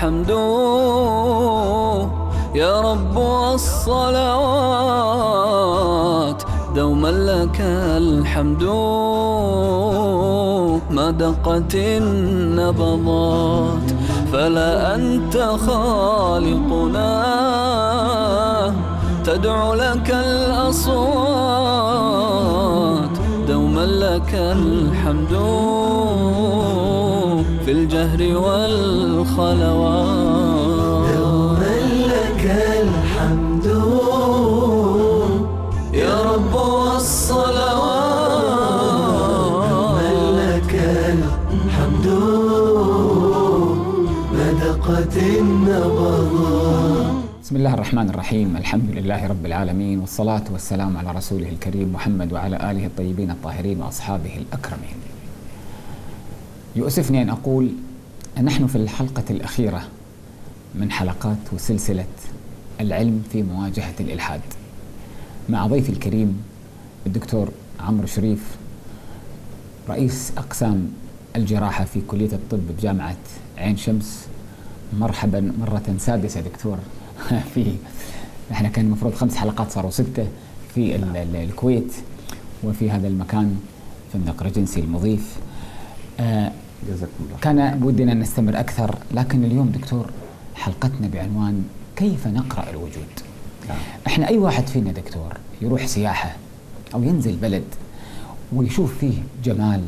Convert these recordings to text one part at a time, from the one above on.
الحمد يا رب والصلوات دوما لك الحمد ما دقت النبضات فلا أنت خالقنا تدعو لك الأصوات دوما لك الحمد في الجهر والخلوات دوما لك الحمد يا رب والصلوات لك الحمد ما دقت النبضات بسم الله الرحمن الرحيم الحمد لله رب العالمين والصلاة والسلام على رسوله الكريم محمد وعلى آله الطيبين الطاهرين وأصحابه الأكرمين يؤسفني أن أقول أن نحن في الحلقة الأخيرة من حلقات وسلسلة العلم في مواجهة الإلحاد مع ضيفي الكريم الدكتور عمرو شريف رئيس أقسام الجراحة في كلية الطب بجامعة عين شمس مرحبا مرة سادسة دكتور في احنا كان المفروض خمس حلقات صاروا ستة في ال- ال- الكويت وفي هذا المكان فندق ريجنسي المضيف آه جزاكم الله كان ودنا أن نستمر أكثر لكن اليوم دكتور حلقتنا بعنوان كيف نقرأ الوجود نعم. احنا أي واحد فينا دكتور يروح سياحة أو ينزل بلد ويشوف فيه جمال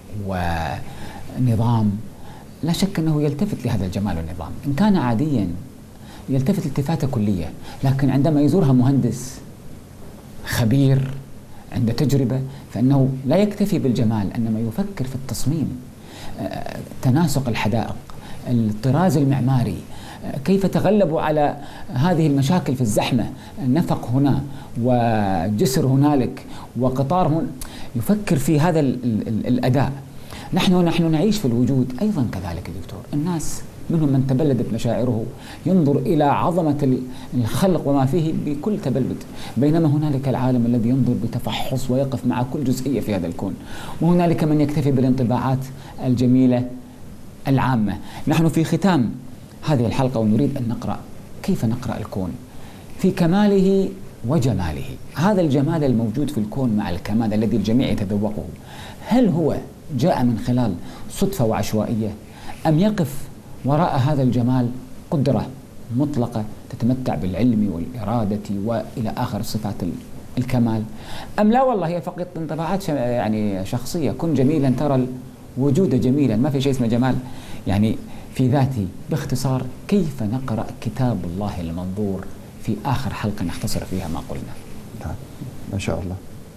ونظام لا شك أنه يلتفت لهذا الجمال والنظام إن كان عاديا يلتفت التفاتة كلية لكن عندما يزورها مهندس خبير عنده تجربة فإنه لا يكتفي بالجمال إنما يفكر في التصميم آه، تناسق الحدائق الطراز المعماري آه، كيف تغلبوا على هذه المشاكل في الزحمة نفق هنا وجسر هنالك وقطار هنا يفكر في هذا ال ال ال الأداء نحن نحن نعيش في الوجود أيضا كذلك يا دكتور الناس منهم من تبلدت مشاعره ينظر إلى عظمة ال- الخلق وما فيه بكل تبلد بينما هنالك العالم الذي ينظر بتفحص ويقف مع كل جزئية في هذا الكون وهنالك من يكتفي بالانطباعات الجميلة العامة نحن في ختام هذه الحلقة ونريد أن نقرأ كيف نقرأ الكون في كماله وجماله هذا الجمال الموجود في الكون مع الكمال الذي الجميع يتذوقه هل هو جاء من خلال صدفة وعشوائية أم يقف وراء هذا الجمال قدرة مطلقة تتمتع بالعلم والإرادة وإلى آخر صفات ال- الكمال أم لا والله هي فقط انطباعات ش- يعني شخصية كن جميلا ترى الوجود جميلا ما في شيء اسمه جمال يعني في ذاته باختصار كيف نقرأ كتاب الله المنظور في آخر حلقة نختصر فيها ما قلنا نعم ما شاء الله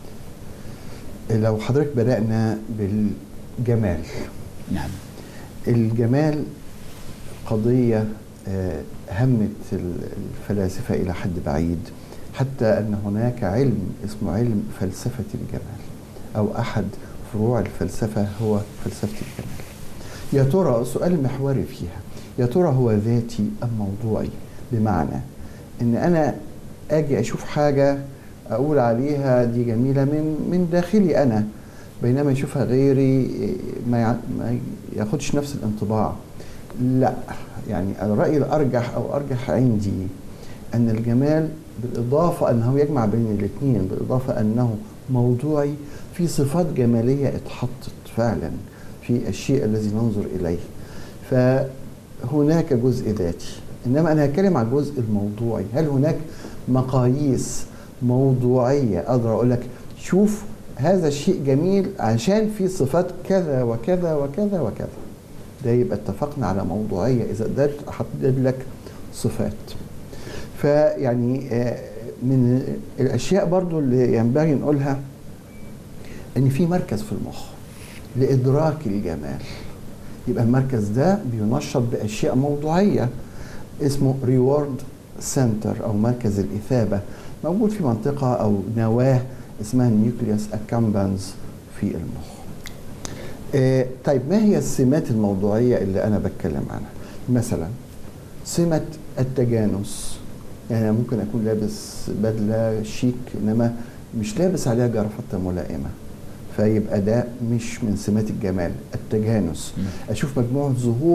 لو حضرتك بدأنا بالجمال نعم الجمال قضية آه، همت الفلاسفة إلى حد بعيد حتى أن هناك علم اسمه علم فلسفة الجمال أو أحد فروع الفلسفة هو فلسفة الجمال يا ترى السؤال المحوري فيها يا ترى هو ذاتي أم موضوعي بمعنى أن أنا أجي أشوف حاجة أقول عليها دي جميلة من من داخلي أنا بينما يشوفها غيري إيه، ما يع- ما ياخدش نفس الانطباع لا يعني الرأي الأرجح أو أرجح عندي أن الجمال بالإضافة أنه يجمع بين الاثنين بالإضافة أنه موضوعي في صفات جمالية اتحطت فعلا في الشيء الذي ننظر إليه فهناك جزء ذاتي إنما أنا هتكلم عن الجزء الموضوعي هل هناك مقاييس موضوعية أقدر أقول لك شوف هذا الشيء جميل عشان في صفات كذا وكذا وكذا وكذا ده يبقى اتفقنا على موضوعية إذا قدرت أحدد لك صفات فيعني آه، من الأشياء برضو اللي ينبغي نقولها إن في مركز في المخ لإدراك الجمال يبقى المركز ده بينشط بأشياء موضوعية اسمه ريورد سنتر أو مركز الإثابة موجود في منطقة أو نواة اسمها النيوكليوس أكامبانز في المخ آه، طيب ما هي السمات الموضوعية اللي أنا بتكلم عنها مثلا سمة التجانس يعني أنا ممكن أكون لابس بدلة شيك إنما مش لابس عليها جرافطة ملائمة فيبقى ده مش من سمات الجمال التجانس مم. أشوف مجموعة زهور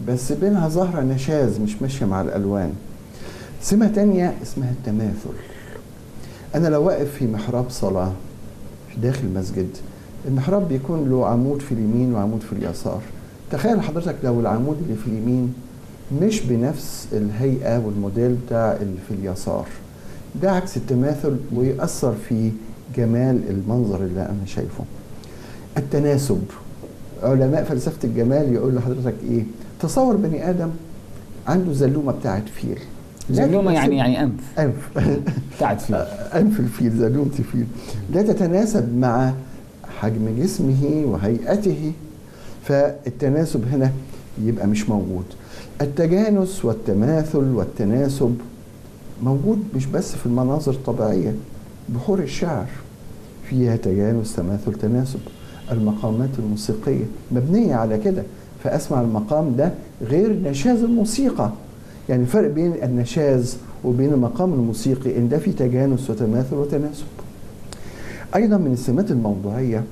بس بينها ظاهرة نشاز مش ماشية مع الألوان سمة تانية اسمها التماثل أنا لو واقف في محراب صلاة في داخل مسجد المحراب بيكون له عمود في اليمين وعمود في اليسار تخيل حضرتك لو العمود اللي في اليمين مش بنفس الهيئة والموديل بتاع اللي في اليسار ده عكس التماثل ويأثر في جمال المنظر اللي أنا شايفه التناسب علماء فلسفة الجمال يقول لحضرتك إيه تصور بني آدم عنده زلومة بتاعت فيل زلومه يعني لا يعني انف أنف بتاعت فيه أنف الفيل زلومة الفيل لا تتناسب مع حجم جسمه وهيئته فالتناسب هنا يبقى مش موجود التجانس والتماثل والتناسب موجود مش بس في المناظر الطبيعية بحور الشعر فيها تجانس تماثل تناسب المقامات الموسيقية مبنية على كده فأسمع المقام ده غير نشاز الموسيقى يعني الفرق بين النشاز وبين المقام الموسيقي ان ده في تجانس وتماثل وتناسب ايضا من السمات الموضوعيه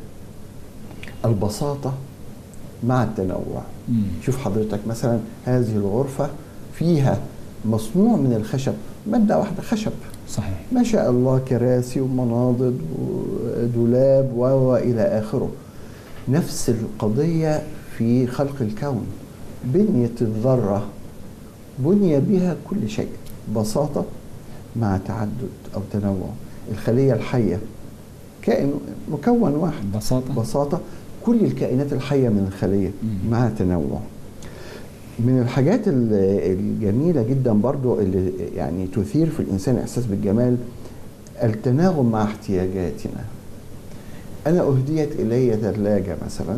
البساطه مع التنوع مم. شوف حضرتك مثلا هذه الغرفه فيها مصنوع من الخشب ماده واحده خشب صحيح ما شاء الله كراسي ومناضد ودولاب و و الى اخره نفس القضيه في خلق الكون بنيه الذره بني بها كل شيء بساطه مع تعدد او تنوع الخليه الحيه كائن مكون واحد بساطه بساطه كل الكائنات الحيه من الخليه مم. مع تنوع من الحاجات ال- الجميله جدا برضو اللي يعني تثير في الانسان احساس بالجمال التناغم مع احتياجاتنا انا اهديت الي ثلاجه مثلا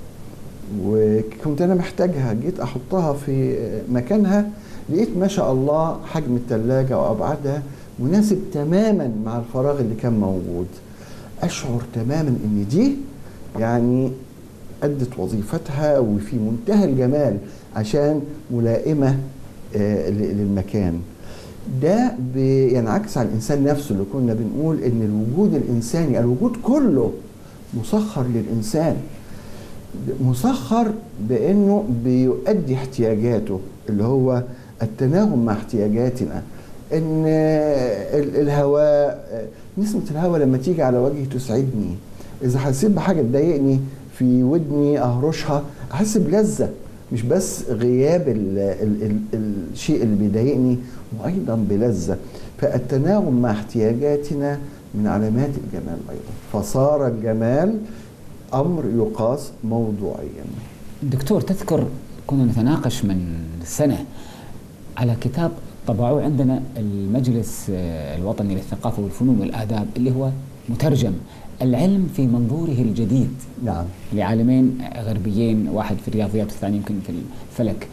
وكنت انا محتاجها جيت احطها في مكانها لقيت ما شاء الله حجم الثلاجه وابعادها مناسب تماما مع الفراغ اللي كان موجود اشعر تماما ان دي يعني أدت وظيفتها وفي منتهى الجمال عشان ملائمة آه، ل- للمكان ده بينعكس على الإنسان نفسه اللي كنا بنقول إن الوجود الإنساني الوجود كله مسخر للإنسان مسخر بأنه بيؤدي احتياجاته اللي هو التناغم مع احتياجاتنا ان آه، ال- الهواء آه، نسمة الهواء لما تيجي على وجهي تسعدني اذا حسيت بحاجه تضايقني في ودني اهرشها احس بلذه مش بس غياب ال ال ال الشيء اللي بيضايقني وايضا بلذه فالتناغم مع احتياجاتنا من علامات الجمال ايضا فصار الجمال امر يقاس موضوعيا دكتور تذكر كنا نتناقش من سنة على كتاب طبعوه عندنا المجلس آه، الوطني للثقافة والفنون والآداب اللي هو مترجم العلم في منظوره الجديد نعم لعالمين غربيين واحد في الرياضيات والثاني يمكن في الفلك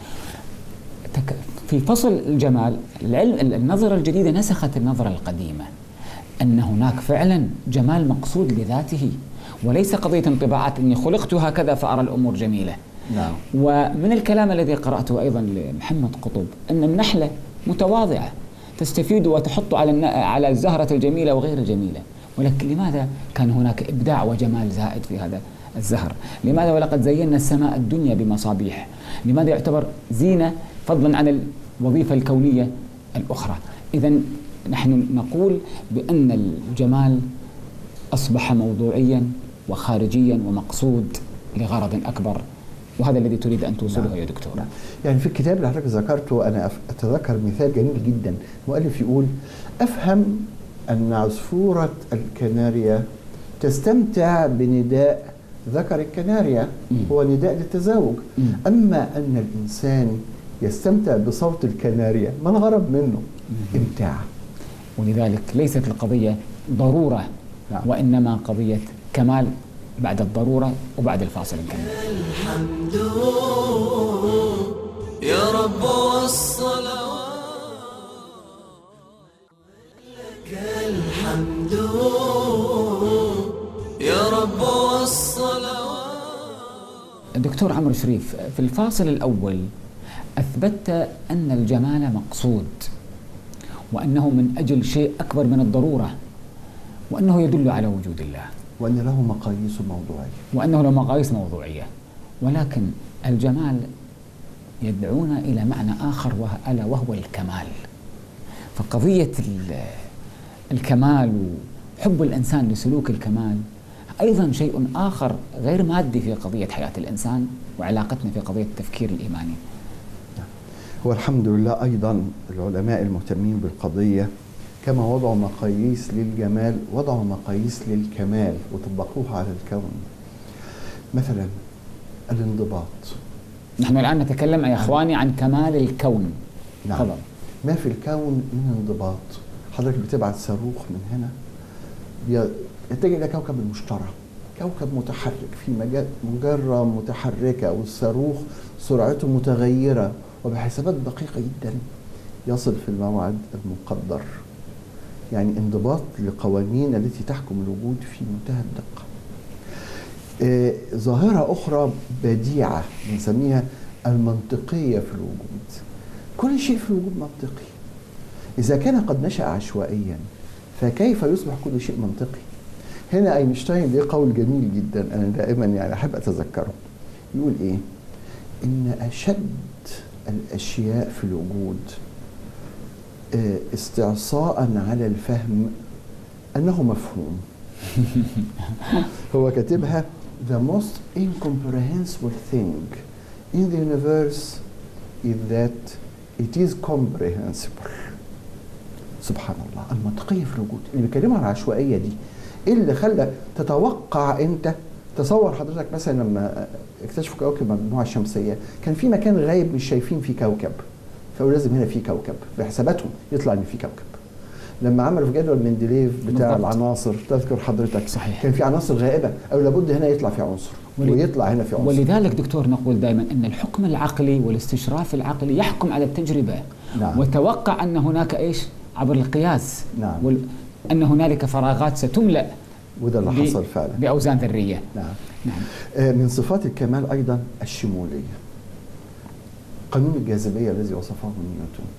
تك- في فصل الجمال العلم النظرة الجديدة نسخت النظرة القديمة أن هناك فعلا جمال مقصود لذاته وليس قضية انطباعات أني خلقت هكذا فأرى الأمور جميلة نعم ومن الكلام الذي قرأته أيضا لمحمد قطب أن النحلة متواضعة تستفيد وتحط على الن- على الزهرة الجميلة وغير الجميلة ولكن لماذا كان هناك إبداع وجمال زائد في هذا الزهر لماذا ولقد زينا السماء الدنيا بمصابيح لماذا يعتبر زينة فضلا عن الوظيفة الكونية الأخرى إذا نحن نقول بأن الجمال أصبح موضوعيا وخارجيا ومقصود لغرض أكبر وهذا الذي تريد أن توصله نعم. يا دكتور نعم. يعني في الكتاب اللي حضرتك ذكرته انا أف- اتذكر مثال جميل جدا المؤلف يقول افهم ان عصفوره الكناريا تستمتع بنداء ذكر الكناريا مم. هو نداء للتزاوج مم. اما ان الانسان يستمتع بصوت الكناريا ما الغرض منه امتاع ولذلك ليست القضية ضرورة نعم. وإنما قضية كمال بعد الضرورة وبعد الفاصل نكمل الحمد يا رب والصلوات لك الحمد يا رب والصلوات الدكتور عمرو شريف في الفاصل الأول أثبتت أن الجمال مقصود وأنه من أجل شيء أكبر من الضرورة وأنه يدل على وجود الله وان له مقاييس موضوعيه وأنه له مقاييس موضوعية ولكن الجمال يدعون إلى معنى آخر وه- ألا وهو الكمال فقضية ال- الكمال وحب الإنسان لسلوك الكمال أيضا شيء آخر غير مادي في قضية حياة الإنسان وعلاقتنا في قضية التفكير الإيماني هو الحمد لله ايضا العلماء المهتمين بالقضيه كما وضعوا مقاييس للجمال وضعوا مقاييس للكمال وطبقوها على الكون مثلا الانضباط نحن الآن نتكلم يا إخواني عن كمال الكون نعم تفضل. ما في الكون من انضباط حضرتك بتبعت صاروخ من هنا بي- يتجه الى كوكب المشتري كوكب متحرك في مجال مجرة متحركة والصاروخ سرعته متغيرة وبحسابات دقيقة جدا يصل في الموعد المقدر يعني انضباط لقوانين التي تحكم الوجود في منتهى الدقة آه، ظاهرة أخرى بديعة بنسميها المنطقية في الوجود كل شيء في الوجود منطقي إذا كان قد نشأ عشوائيا فكيف يصبح كل شيء منطقي هنا أينشتاين ليه قول جميل جدا أنا دائما يعني أحب أتذكره يقول إيه إن أشد الأشياء في الوجود آه، استعصاء على الفهم أنه مفهوم هو كاتبها the most incomprehensible thing in the universe is that it is comprehensible سبحان الله المنطقية في الوجود اللي بيتكلموا عن العشوائية دي ايه اللي خلى تتوقع انت تصور حضرتك مثلا لما اكتشفوا كواكب المجموعة الشمسية كان في مكان غايب مش شايفين فيه كوكب فقالوا لازم هنا في كوكب بحساباتهم يطلع ان في كوكب لما عملوا في جدول مندليف بتاع بالضبط. العناصر تذكر حضرتك صحيح. كان في عناصر غائبة او لابد هنا يطلع في عنصر ول- ويطلع هنا في عنصر ولذلك دكتور نقول دائما ان الحكم العقلي والاستشراف العقلي يحكم على التجربه نعم. وتوقع ان هناك ايش عبر القياس نعم. وال... ان هنالك فراغات ستملا وده اللي ب- حصل فعلا باوزان ذريه نعم نعم آه، من صفات الكمال ايضا الشموليه قانون الجاذبيه الذي وصفه نيوتن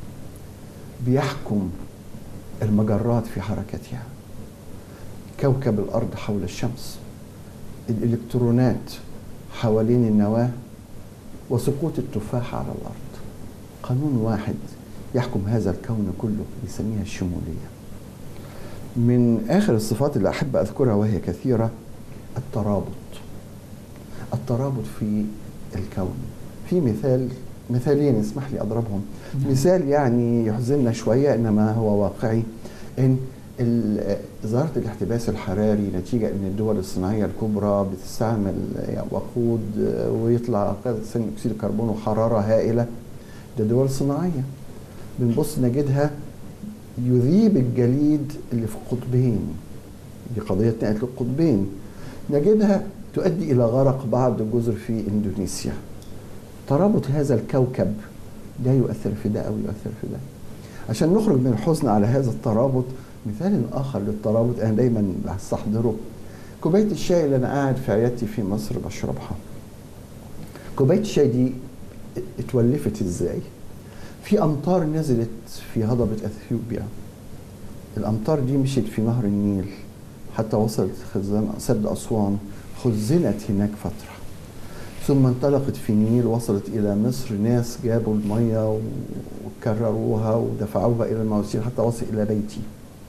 بيحكم المجرات في حركتها كوكب الارض حول الشمس الالكترونات حوالين النواه وسقوط التفاح على الارض قانون واحد يحكم هذا الكون كله بيسميها الشموليه من اخر الصفات اللي احب اذكرها وهي كثيره الترابط الترابط في الكون في مثال مثالين اسمح لي اضربهم مثال يعني يحزننا شويه انما هو واقعي ان ال- ظاهره الاحتباس الحراري نتيجه ان الدول الصناعيه الكبرى بتستعمل وقود ويطلع ثاني اكسيد الكربون وحراره هائله ده دول صناعيه بنبص نجدها يذيب الجليد اللي في القطبين دي قضيه نقله القطبين نجدها تؤدي الى غرق بعض الجزر في اندونيسيا ترابط هذا الكوكب لا يؤثر في ده او يؤثر في ده عشان نخرج من الحزن على هذا الترابط مثال اخر للترابط انا دايما بستحضره كوبايه الشاي اللي انا قاعد في عيادتي في مصر بشربها كوبايه الشاي دي اتولفت ازاي في امطار نزلت في هضبه اثيوبيا الامطار دي مشيت في نهر النيل حتى وصلت خزان سد اسوان خزنت هناك فتره ثم انطلقت في النيل وصلت الى مصر ناس جابوا الميه وكرروها ودفعوها الى المواسير حتى وصل الى بيتي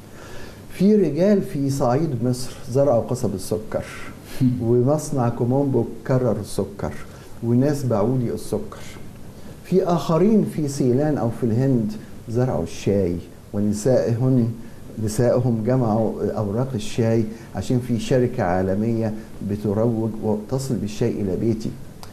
في رجال في صعيد مصر زرعوا قصب السكر ومصنع كومومبو كرر السكر وناس باعوا لي السكر في اخرين في سيلان او في الهند زرعوا الشاي ونسائهن نسائهم جمعوا اوراق الشاي عشان في شركه عالميه بتروج وتصل بالشاي الى بيتي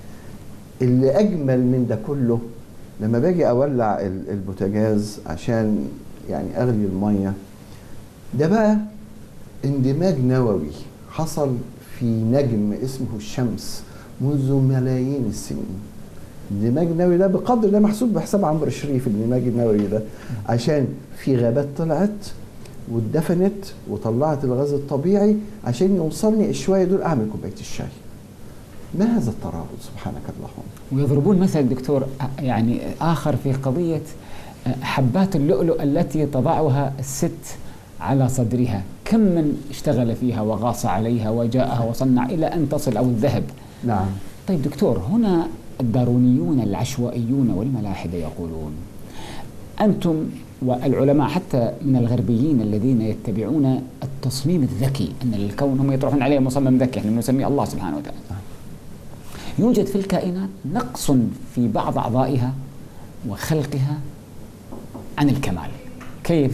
اللي اجمل من ده كله لما باجي اولع ال- البوتاجاز عشان يعني اغلي الميه ده بقى اندماج نووي حصل في نجم اسمه الشمس منذ ملايين السنين الاندماج النووي ده بقدر ده محسوب بحساب عمرو شريف الاندماج النووي ده عشان في غابات طلعت واتدفنت وطلعت الغاز الطبيعي عشان يوصلني الشويه دول اعمل كوبايه الشاي ما هذا الترابط سبحانك اللهم ويضربون مثل دكتور آه، يعني آخر في قضية آه، حبات اللؤلؤ التي تضعها الست على صدرها كم من اشتغل فيها وغاص عليها وجاءها وصنع إلى أن تصل أو الذهب نعم طيب دكتور هنا الدارونيون العشوائيون والملاحدة يقولون أنتم والعلماء حتى من الغربيين الذين يتبعون التصميم الذكي أن الكون هم يطرحون عليه مصمم ذكي احنا نسميه الله سبحانه وتعالى يوجد في الكائنات نقص في بعض أعضائها وخلقها عن الكمال كيف؟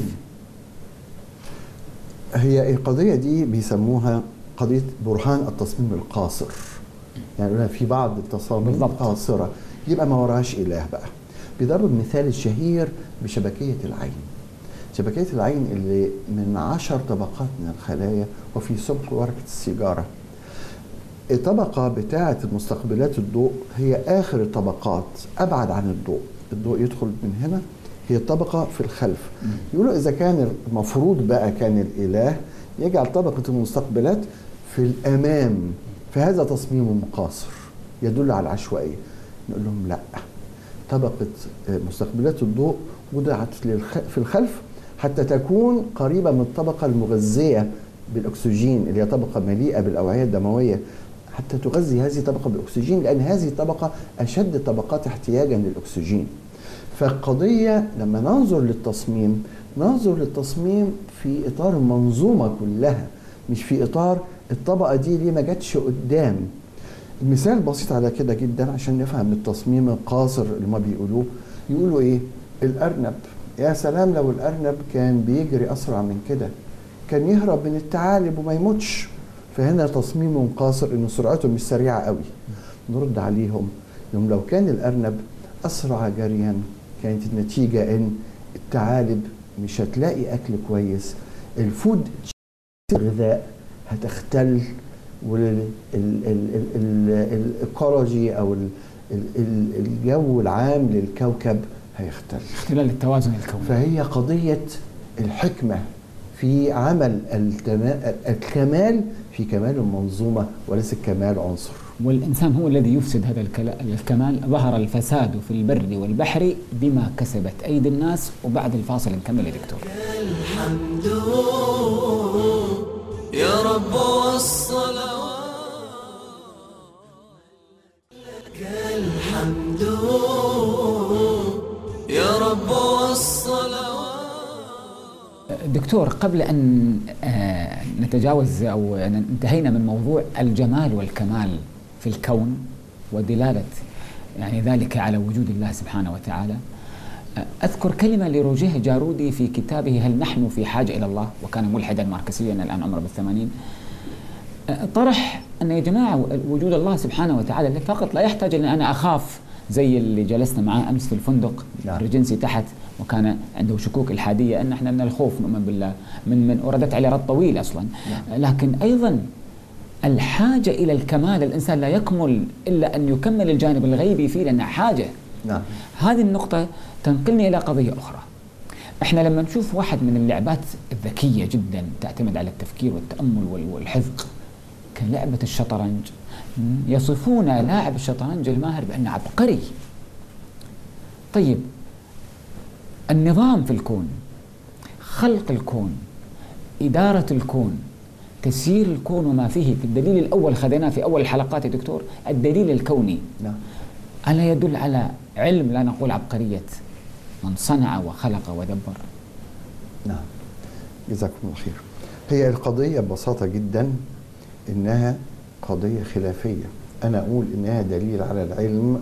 هي القضية دي بيسموها قضية برهان التصميم القاصر يعني يقولون في بعض التصاميم بالضبط. قاصرة يبقى ما وراهاش إله بقى بيضرب المثال الشهير بشبكية العين شبكية العين اللي من عشر طبقات من الخلايا وفي سمك ورقة السيجارة الطبقة بتاعة المستقبلات الضوء هي آخر الطبقات أبعد عن الضوء الضوء يدخل من هنا هي الطبقة في الخلف يقولوا إذا كان المفروض بقى كان الإله يجعل طبقة المستقبلات في الأمام فهذا تصميم قاصر يدل على العشوائية نقول لهم لا طبقة مستقبلات الضوء وضعت للخ- في الخلف حتى تكون قريبة من الطبقة المغذية بالأكسجين اللي هي طبقة مليئة بالأوعية الدموية حتى تغذي هذه الطبقة بالأكسجين لأن هذه الطبقة أشد الطبقات احتياجا للأكسجين فالقضية لما ننظر للتصميم ننظر للتصميم في إطار المنظومة كلها مش في إطار الطبقة دي ليه ما جاتش قدام المثال بسيط على كده جدا عشان نفهم التصميم القاصر اللي ما بيقولوه يقولوا ايه الارنب يا سلام لو الارنب كان بيجري اسرع من كده كان يهرب من الثعالب وما يموتش فهنا تصميم قاصر انه سرعته مش سريعه قوي نرد عليهم يوم لو كان الارنب اسرع جريا كانت النتيجه ان الثعالب مش هتلاقي اكل كويس الفود الغذاء هتختل والايكولوجي او ال- ال- ال- الجو العام للكوكب هيختل اختلال التوازن الكوني فهي قضية الحكمة في عمل التما- الكمال في كمال المنظومة وليس الكمال عنصر والإنسان هو الذي يفسد هذا الكلا- الكمال ظهر الفساد في البر والبحر بما كسبت أيدي الناس وبعد الفاصل نكمل يا دكتور الحمد يا رب والصلوات لك الحمد يا رب والصلوات دكتور قبل أن آه، نتجاوز أو انتهينا من موضوع الجمال والكمال في الكون ودلالة يعني ذلك على وجود الله سبحانه وتعالى آه، أذكر كلمة لروجيه جارودي في كتابه هل نحن في حاجة إلى الله وكان ملحدا ماركسيا الآن عمره بالثمانين آه، طرح أن يا جماعة وجود الله سبحانه وتعالى فقط لا يحتاج أن أنا أخاف زي اللي جلسنا معاه أمس في الفندق نعم. الرجنسي تحت وكان عنده شكوك الحادية أن احنا من الخوف نؤمن بالله من من وردت عليه رد طويل أصلا لكن أيضا الحاجة إلى الكمال الإنسان لا يكمل إلا أن يكمل الجانب الغيبي فيه لأنه حاجة نعم هذه النقطة تنقلني إلى قضية أخرى احنا لما نشوف واحد من اللعبات الذكية جدا تعتمد على التفكير والتأمل وال- والحذق كلعبة الشطرنج م، يصفون لاعب الشطرنج الماهر بأنه عبقري طيب النظام في الكون خلق الكون إدارة الكون تسيير الكون وما فيه في الدليل الأول خذيناه في أول الحلقات يا دكتور الدليل الكوني نعم ألا يدل على علم لا نقول عبقرية من صنع وخلق ودبر نعم جزاكم الله خير هي القضية ببساطة جدا إنها قضية خلافية أنا أقول إنها دليل على العلم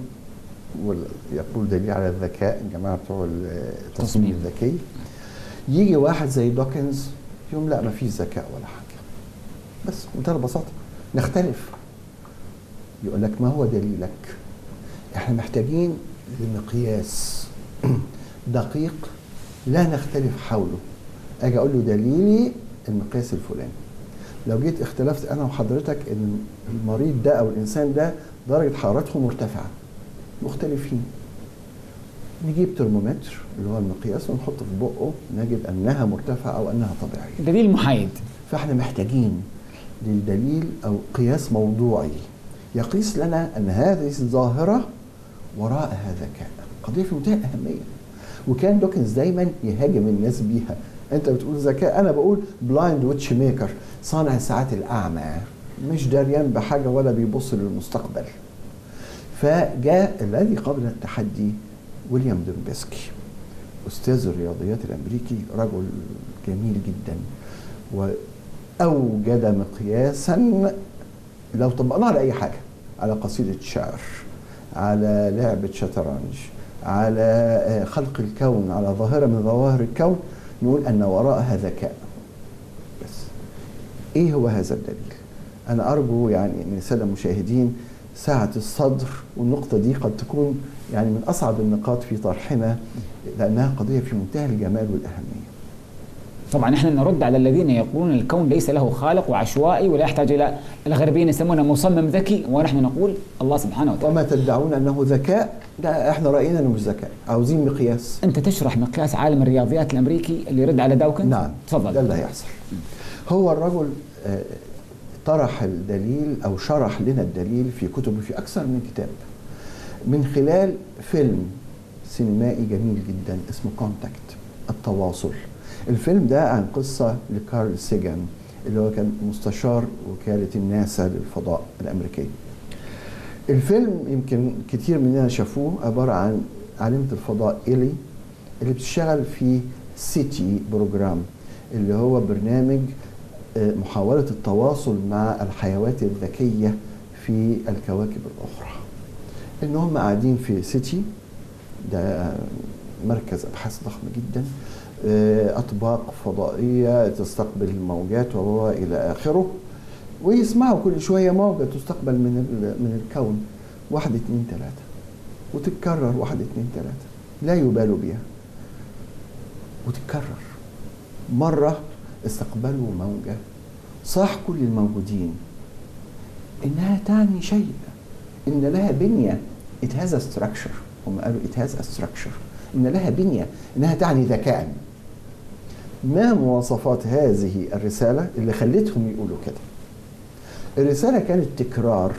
ويقول دليل على الذكاء الجماعة بتوع التصميم تصميم. الذكي يجي واحد زي دوكنز يقول لا ما فيش ذكاء ولا حاجة بس بمنتهى البساطة نختلف يقول لك ما هو دليلك احنا محتاجين لمقياس دقيق لا نختلف حوله اجي اقول له دليلي المقياس الفلاني لو جيت اختلفت انا وحضرتك ان المريض ده او الانسان ده درجه حرارته مرتفعه مختلفين نجيب ترمومتر اللي هو المقياس ونحطه في بقه نجد انها مرتفعه او انها طبيعيه دليل محايد فاحنا محتاجين للدليل او قياس موضوعي يقيس لنا ان هذه الظاهره وراءها ذكاء قضيه في منتهى الاهميه وكان دوكنز دايما يهاجم الناس بيها انت بتقول ذكاء انا بقول بلايند ويتش ميكر صانع الساعات الاعمى مش دريان بحاجه ولا بيبص للمستقبل فجاء الذي قبل التحدي ويليام دومبسكي استاذ الرياضيات الامريكي رجل جميل جدا واوجد مقياسا لو طبقناه على اي حاجه على قصيده شعر على لعبه شطرنج على آه، خلق الكون على ظاهره من ظواهر الكون نقول ان وراءها ذكاء بس ايه هو هذا الدليل انا ارجو يعني من الساده المشاهدين سعه الصدر والنقطه دي قد تكون يعني من اصعب النقاط في طرحنا لانها قضيه في منتهى الجمال والاهميه طبعا احنا نرد على الذين يقولون الكون ليس له خالق وعشوائي ولا يحتاج الى الغربيين يسمونه مصمم ذكي ونحن نقول الله سبحانه وتعالى وما تدعون انه ذكاء لا احنا راينا انه مش ذكاء عاوزين مقياس انت تشرح مقياس عالم الرياضيات الامريكي اللي يرد على داوكنز نعم تفضل ده اللي هيحصل هو الرجل آه، طرح الدليل او شرح لنا الدليل في كتبه في اكثر من كتاب من خلال فيلم سينمائي جميل جدا اسمه كونتاكت التواصل الفيلم ده عن قصة لكارل سيجان اللي هو كان مستشار وكالة الناسا للفضاء الأمريكية الفيلم يمكن كتير مننا شافوه عبارة عن عالمة الفضاء إيلي اللي بتشتغل في سيتي بروجرام اللي هو برنامج آه، محاولة التواصل مع الحيوات الذكية في الكواكب الأخرى إن هم قاعدين في سيتي ده مركز أبحاث ضخم جدا آه، أطباق فضائية تستقبل الموجات وهو إلى آخره ويسمعوا كل شوية موجة تستقبل من ال- من الكون واحد اتنين تلاتة وتتكرر واحد اتنين تلاتة لا يبالوا بها وتتكرر مرة استقبلوا موجة صاح كل الموجودين إنها تعني شيء إن لها بنية it has a structure هم قالوا it has a structure إن لها بنية إنها تعني ذكاء ما مواصفات هذه الرسالة اللي خلتهم يقولوا كده الرسالة كانت تكرار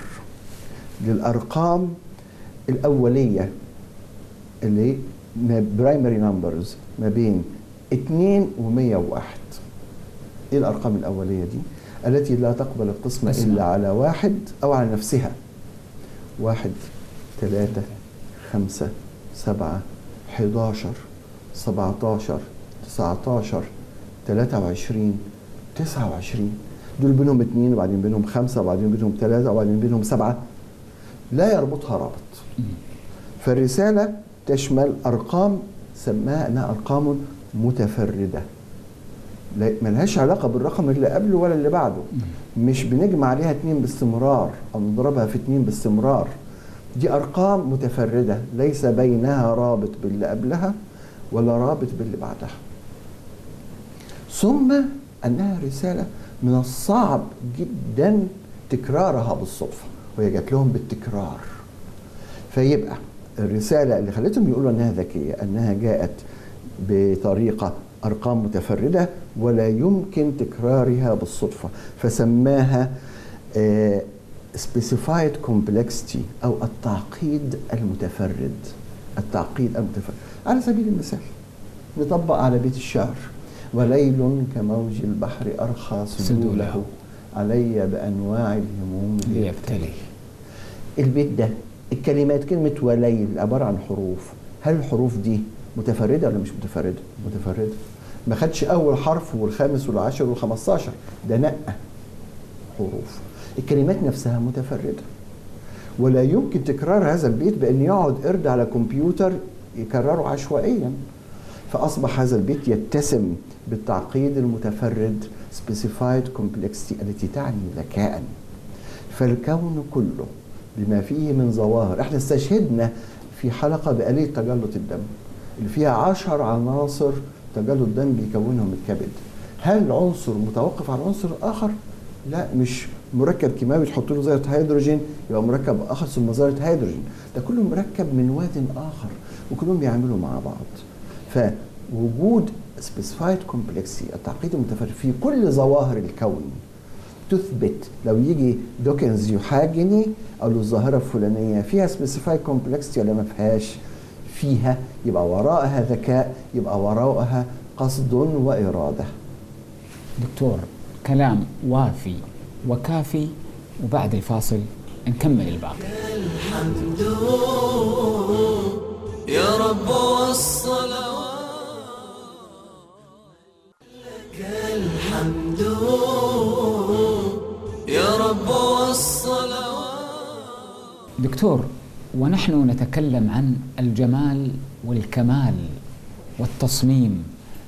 للأرقام الأولية اللي برايمري نمبرز ما بين 2 و 101 ايه الارقام الاوليه دي التي لا تقبل القسمه قسمة. الا على واحد او على نفسها واحد ثلاثة خمسة سبعة حداشر سبعتاشر تسعتاشر تلاتة وعشرين تسعة وعشرين دول بينهم اتنين وبعدين بينهم خمسة وبعدين بينهم ثلاثة وبعدين بينهم سبعة لا يربطها رابط فالرسالة تشمل أرقام سماها أنها أرقام متفردة لا- ملهاش علاقة بالرقم اللي قبله ولا اللي بعده مش بنجمع عليها اتنين باستمرار أو نضربها في اتنين باستمرار دي أرقام متفردة ليس بينها رابط باللي قبلها ولا رابط باللي بعدها ثم أنها رسالة من الصعب جدا تكرارها بالصدفة وهي جات لهم بالتكرار فيبقى الرسالة اللي خلتهم يقولوا أنها ذكية أنها جاءت بطريقة أرقام متفردة ولا يمكن تكرارها بالصدفة فسماها آه، specified complexity أو التعقيد المتفرد التعقيد المتفرد على سبيل المثال نطبق على بيت الشعر وليل كموج البحر أرخى سدوله سدوله. علي بأنواع الهموم ليبتلي البيت ده الكلمات كلمة وليل عبارة عن حروف هل الحروف دي متفردة ولا مش متفردة؟ متفردة ما خدش أول حرف والخامس والعاشر والخمستاشر ده نقى حروف الكلمات نفسها متفردة ولا يمكن تكرار هذا البيت بأن يقعد قرد على كمبيوتر يكرره عشوائيا فأصبح هذا البيت يتسم بالتعقيد المتفرد specified complexity التي تعني ذكاء فالكون كله بما فيه من ظواهر احنا استشهدنا في حلقة بآلية تجلط الدم اللي فيها عشر عناصر تجلط الدم بيكونهم الكبد هل عنصر متوقف على عنصر آخر؟ لا مش مركب كيماوي تحط له ذرة هيدروجين يبقى مركب آخر ثم ذرة هيدروجين ده كله مركب من واد آخر وكلهم بيعملوا مع بعض فوجود specified complexity التعقيد المتفرد في كل ظواهر الكون تثبت لو يجي دوكنز يحاجني او له الظاهره الفلانيه فيها سبيسيفاي كومبلكسيتي ولا ما فيهاش فيها يبقى وراءها ذكاء يبقى وراءها قصد واراده دكتور كلام وافي وكافي وبعد الفاصل نكمل الباقي الحمد يا رب والصلوات لك الحمد يا رب والصلوات دكتور ونحن نتكلم عن الجمال والكمال والتصميم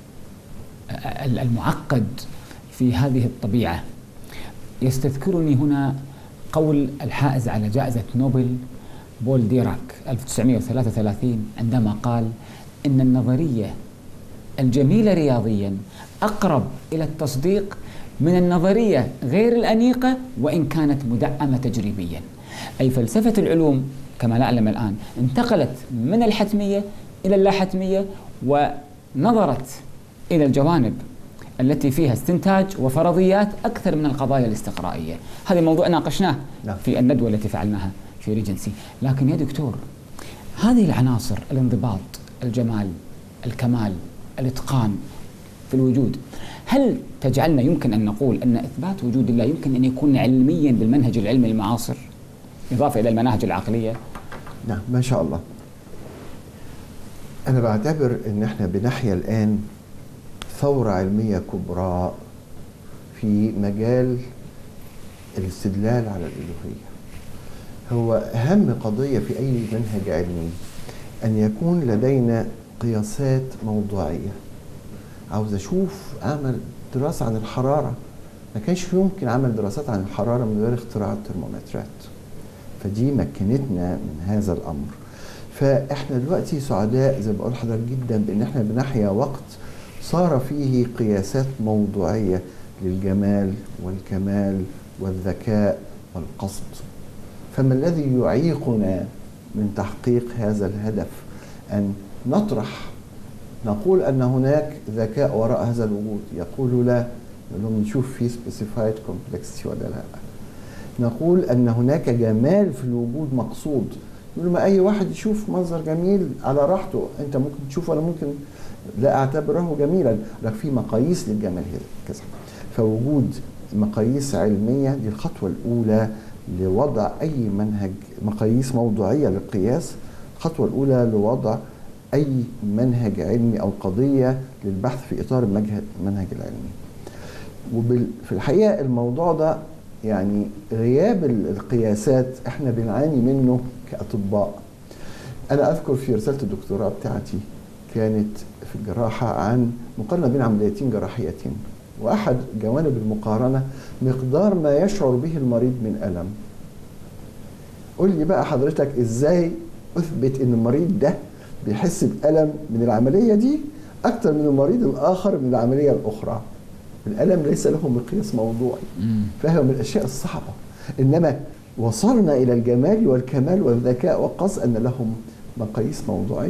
المعقد في هذه الطبيعه يستذكرني هنا قول الحائز على جائزه نوبل بول ديراك 1933 عندما قال ان النظريه الجميله رياضيا اقرب الى التصديق من النظريه غير الانيقه وان كانت مدعمه تجريبيا اي فلسفه العلوم كما نعلم الان انتقلت من الحتميه الى اللاحتميه ونظرت الى الجوانب التي فيها استنتاج وفرضيات اكثر من القضايا الاستقرائيه، هذا موضوع ناقشناه نعم. في الندوه التي فعلناها في ريجنسي، لكن يا دكتور هذه العناصر الانضباط، الجمال، الكمال، الاتقان في الوجود، هل تجعلنا يمكن ان نقول ان اثبات وجود الله يمكن ان يكون علميا بالمنهج العلمي المعاصر؟ اضافه الى المناهج العقليه؟ نعم ما شاء الله أنا بعتبر إن إحنا بنحيا الآن ثورة علمية كبرى في مجال الاستدلال على الألوهية هو أهم قضية في أي منهج علمي أن يكون لدينا قياسات موضوعية عاوز أشوف أعمل دراسة عن الحرارة ما كانش يمكن عمل دراسات عن الحرارة من غير اختراع الترمومترات فدي مكنتنا من هذا الأمر فاحنا دلوقتي سعداء زي ما بقول لحضرتك جدا بان احنا بنحيا وقت صار فيه قياسات موضوعيه للجمال والكمال والذكاء والقصد فما الذي يعيقنا من تحقيق هذا الهدف ان نطرح نقول ان هناك ذكاء وراء هذا الوجود يقول لا نقول لهم نشوف في سبيسيفايد كومبلكسيتي ولا لا نقول ان هناك جمال في الوجود مقصود يقول ما اي واحد يشوف منظر جميل على راحته انت ممكن تشوفه انا ممكن لا اعتبره جميلا لك في مقاييس للجمال هنا كذا فوجود مقاييس علميه دي الخطوه الاولى لوضع اي منهج مقاييس موضوعيه للقياس الخطوه الاولى لوضع اي منهج علمي او قضيه للبحث في اطار المنهج العلمي وفي الحقيقه الموضوع ده يعني غياب القياسات احنا بنعاني منه كاطباء انا اذكر في رساله الدكتوراه بتاعتي كانت في الجراحه عن مقارنه بين عمليتين جراحيتين واحد جوانب المقارنه مقدار ما يشعر به المريض من الم قول لي بقى حضرتك ازاي اثبت ان المريض ده بيحس بالم من العمليه دي اكتر من المريض الاخر من العمليه الاخرى الالم ليس له مقياس موضوعي فهو من الاشياء الصعبه انما وصلنا الى الجمال والكمال والذكاء والقصد ان لهم مقاييس موضوعيه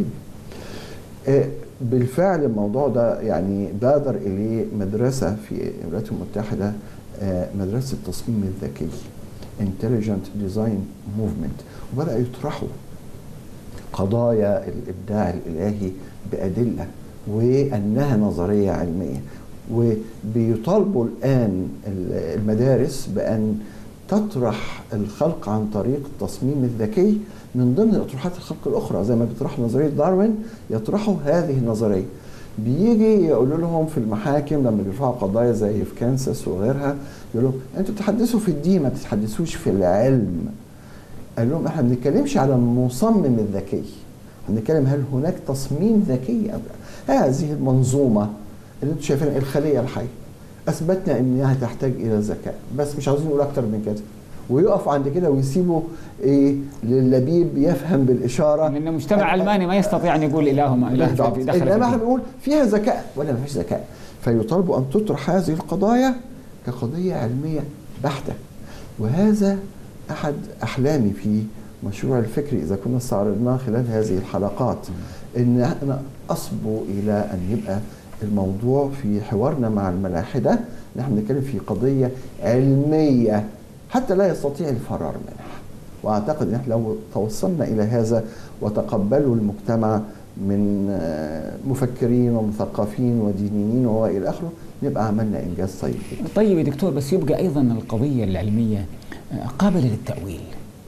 بالفعل الموضوع ده يعني بادر اليه مدرسه في الولايات المتحده مدرسه التصميم الذكي Intelligent Design Movement وبدأ يطرحوا قضايا الإبداع الإلهي بأدلة وأنها نظرية علمية وبيطالبوا الآن المدارس بأن تطرح الخلق عن طريق التصميم الذكي من ضمن اطروحات الخلق الاخرى زي ما بيطرحوا نظريه داروين يطرحوا هذه النظريه بيجي يقولوا لهم في المحاكم لما بيرفعوا قضايا زي في كانساس وغيرها يقولوا انتوا بتتحدثوا في الدين ما بتتحدثوش في العلم قال لهم احنا ما بنتكلمش على المصمم الذكي بنتكلم هل هناك تصميم ذكي هذه المنظومه اللي انتوا شايفينها الخليه الحيه اثبتنا انها تحتاج الى ذكاء بس مش عاوزين نقول اكتر من كده ويقف عند كده ويسيبوا ايه للبيب يفهم بالاشاره لان مجتمع علماني ما يستطيع ان يقول اله ما اله بالضبط. في دخل انما احنا في بنقول فيها ذكاء ولا ما فيش ذكاء فيطالبوا ان تطرح هذه القضايا كقضيه علميه بحته وهذا احد احلامي في مشروع الفكري اذا كنا استعرضناه خلال هذه الحلقات ان انا اصبو الى ان يبقى الموضوع في حوارنا مع الملاحده نحن بنتكلم في قضيه علميه حتى لا يستطيع الفرار منها واعتقد ان احنا لو توصلنا الى هذا وتقبلوا المجتمع من آه، مفكرين ومثقفين ودينيين والى اخره نبقى عملنا انجاز طيب جدا طيب يا دكتور بس يبقى ايضا القضيه العلميه آه، قابله للتاويل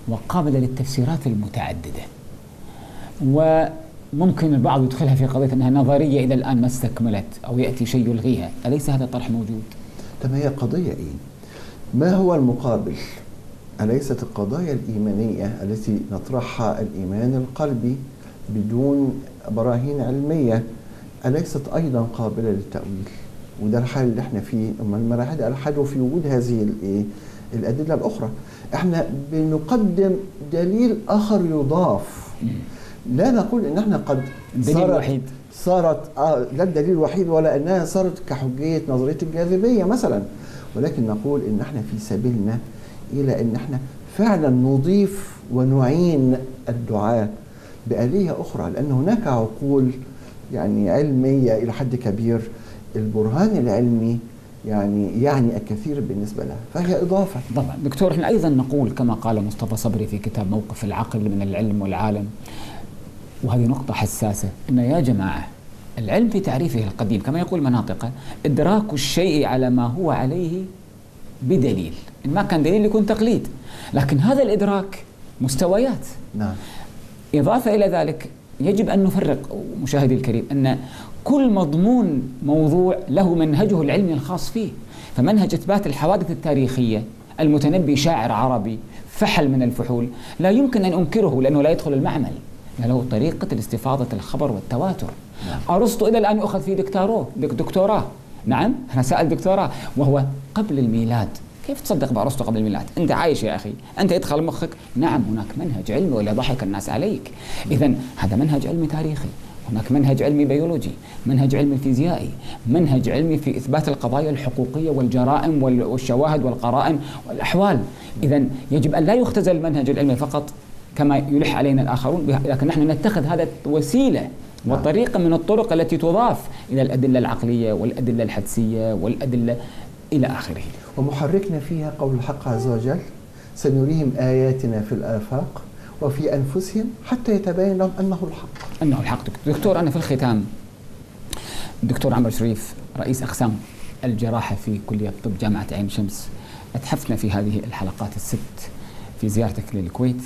وقابلة للتفسيرات المتعددة وممكن البعض يدخلها في قضية أنها نظرية إلى الآن ما استكملت أو يأتي شيء يلغيها أليس هذا الطرح موجود؟ طب هي قضية إيه؟ ما هو المقابل؟ أليست القضايا الإيمانية التي نطرحها الإيمان القلبي بدون براهين علمية أليست أيضا قابلة للتأويل؟ وده الحال اللي احنا فيه أما الملاحدة ألحدوا في وجود هذه الإيه؟ الأدلة الأخرى احنا بنقدم دليل آخر يضاف لا نقول ان احنا قد الدليل صارت- الوحيد. صارت آه لا الدليل الوحيد ولا انها صارت كحجيه نظريه الجاذبيه مثلا ولكن نقول ان احنا في سبيلنا الى ان احنا فعلا نضيف ونعين الدعاء بآلية أخرى لأن هناك عقول يعني علمية إلى حد كبير البرهان العلمي يعني يعني الكثير بالنسبة لها فهي إضافة طبعا دكتور احنا ايضا نقول كما قال مصطفى صبري في كتاب موقف العقل من العلم والعالم وهذه نقطة حساسة ان يا جماعة العلم في تعريفه القديم كما يقول مناطقه ادراك الشيء على ما هو عليه بدليل ان ما كان دليل يكون تقليد لكن هذا الادراك مستويات نعم إضافة إلى ذلك يجب أن نفرق مشاهدي الكريم أن كل مضمون موضوع له منهجه العلمي الخاص فيه فمنهج إثبات الحوادث التاريخية المتنبي شاعر عربي فحل من الفحول لا يمكن أن أنكره لأنه لا يدخل المعمل له طريقة الاستفاضة الخبر والتواتر أرسطو إلى الآن يؤخذ فيه دكتوراه دكتوراه نعم أنا سأل دكتوراه وهو قبل الميلاد كيف تصدق بأرسطو قبل الميلاد؟ أنت عايش يا أخي، أنت يدخل مخك نعم هناك منهج علمي ولا ضحك الناس عليك. إذا هذا منهج علمي تاريخي، هناك منهج علمي بيولوجي، منهج علمي فيزيائي، منهج علمي في إثبات القضايا الحقوقية والجرائم وال- والشواهد والقرائن والأحوال. إذا يجب أن لا يختزل المنهج العلمي فقط كما يلح علينا الآخرون، به- لكن نحن نتخذ هذا وسيلة وطريقة من الطرق التي تضاف إلى الأدلة العقلية والأدلة الحدسية والأدلة إلى آخره. ومحركنا فيها قول الحق عز وجل سنريهم آياتنا في الآفاق وفي أنفسهم حتى يتبين لهم أنه الحق انه الحق دكتور. دكتور انا في الختام الدكتور عمرو شريف رئيس اقسام الجراحه في كليه طب جامعه عين شمس اتحفنا في هذه الحلقات الست في زيارتك للكويت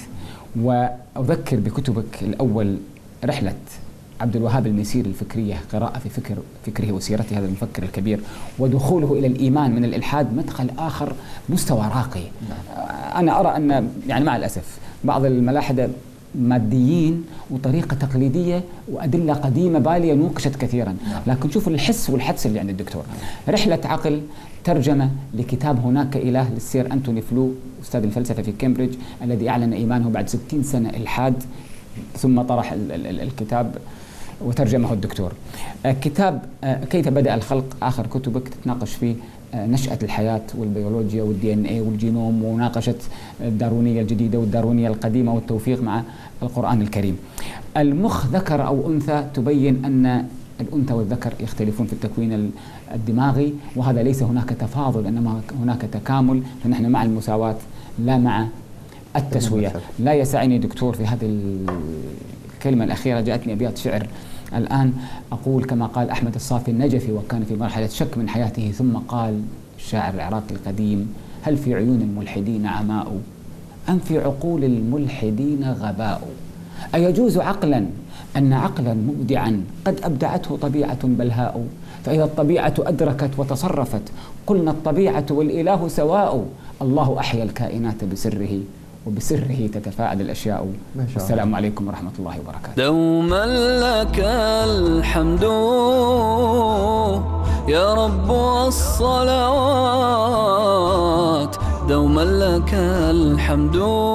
واذكر بكتبك الاول رحله عبد الوهاب الميسير الفكريه قراءه في فكر فكره وسيرته هذا المفكر الكبير ودخوله الى الايمان من الالحاد مدخل اخر مستوى راقي انا ارى ان يعني مع الاسف بعض الملاحده ماديين وطريقه تقليديه وادله قديمه باليه نوقشت كثيرا لكن شوفوا الحس والحدس اللي عند الدكتور رحله عقل ترجمه لكتاب هناك اله للسير انتوني فلو استاذ الفلسفه في كامبريدج الذي اعلن ايمانه بعد 60 سنه الحاد ثم طرح ال- ال- ال- الكتاب وترجمه الدكتور آه، كتاب آه، كيف بدأ الخلق آخر كتبك تتناقش فيه آه، نشأة الحياة والبيولوجيا والدي ان اي والجينوم ومناقشة الداروينية الجديدة والداروينية القديمة والتوفيق مع القرآن الكريم المخ ذكر أو أنثى تبين أن الأنثى والذكر يختلفون في التكوين ال- الدماغي وهذا ليس هناك تفاضل إنما هناك تكامل فنحن مع المساواة لا مع التسوية لا يسعني دكتور في هذه الكلمة الأخيرة جاءتني أبيات شعر الآن أقول كما قال أحمد الصافي النجفي وكان في مرحلة شك من حياته ثم قال الشاعر العراقي القديم هل في عيون الملحدين عماء أم في عقول الملحدين غباء أيجوز عقلا أن عقلا مبدعا قد أبدعته طبيعة بلهاء فإذا الطبيعة أدركت وتصرفت قلنا الطبيعة والإله سواء الله أحيا الكائنات بسره وبسره تتفاعل الأشياء ما شاء الله. والسلام عليكم ورحمة الله وبركاته دوما لك الحمد يا رب والصلوات دوما لك الحمد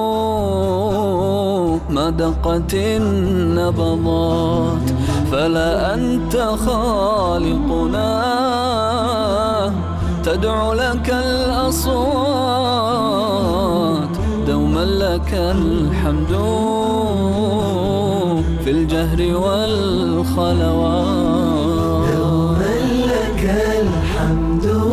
ما دقت النبضات فلا أنت خالقنا تدعو لك الأصوات دوما لك الحمد في الجهر والخلوات دوما لك الحمد